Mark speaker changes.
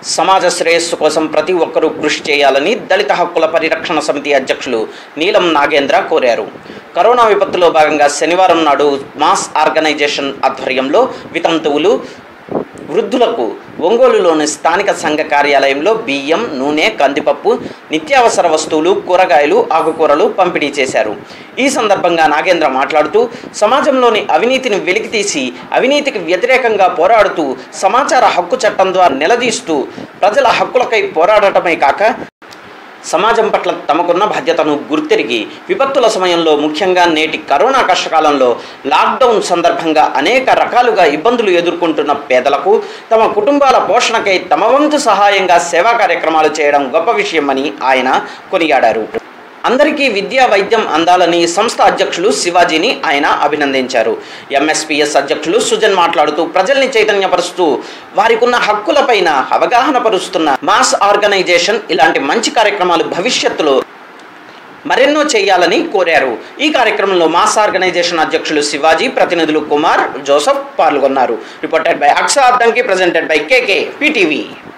Speaker 1: సమాజ శ్రేయస్సు కోసం ప్రతి ఒక్కరూ కృషి చేయాలని దళిత హక్కుల పరిరక్షణ సమితి అధ్యక్షులు నీలం నాగేంద్ర కోరారు కరోనా విపత్తులో భాగంగా శనివారం నాడు మాస్ ఆర్గనైజేషన్ ఆధ్వర్యంలో వితంతువులు వృద్ధులకు ఒంగోలులోని స్థానిక సంఘ కార్యాలయంలో బియ్యం నూనె కందిపప్పు నిత్యావసర వస్తువులు కూరగాయలు ఆకుకూరలు పంపిణీ చేశారు ఈ సందర్భంగా నాగేంద్ర మాట్లాడుతూ సమాజంలోని అవినీతిని వెలికితీసి అవినీతికి వ్యతిరేకంగా పోరాడుతూ సమాచార హక్కు చట్టం ద్వారా నిలదీస్తూ ప్రజల హక్కులకై పోరాడటమే కాక సమాజం పట్ల తమకున్న బాధ్యతను గుర్తిరిగి విపత్తుల సమయంలో ముఖ్యంగా నేటి కరోనా కష్టకాలంలో లాక్డౌన్ సందర్భంగా అనేక రకాలుగా ఇబ్బందులు ఎదుర్కొంటున్న పేదలకు తమ కుటుంబాల పోషణకై తమ వంతు సహాయంగా సేవా కార్యక్రమాలు చేయడం గొప్ప విషయమని ఆయన కొనియాడారు అందరికీ విద్యా వైద్యం అందాలని సంస్థ అధ్యక్షులు శివాజీని ఆయన అభినందించారు ఎంఎస్పిఎస్ అధ్యక్షులు సుజన్ మాట్లాడుతూ ప్రజల్ని చైతన్యపరుస్తూ వారికున్న హక్కులపైన అవగాహన పరుస్తున్న మాస్ ఆర్గనైజేషన్ ఇలాంటి మంచి కార్యక్రమాలు భవిష్యత్తులో మరెన్నో చేయాలని కోరారు ఈ కార్యక్రమంలో మాస్ ఆర్గనైజేషన్ అధ్యక్షులు శివాజీ ప్రతినిధులు కుమార్ జోసఫ్ పాల్గొన్నారు reported by Aksha Addanki presented by KK PTV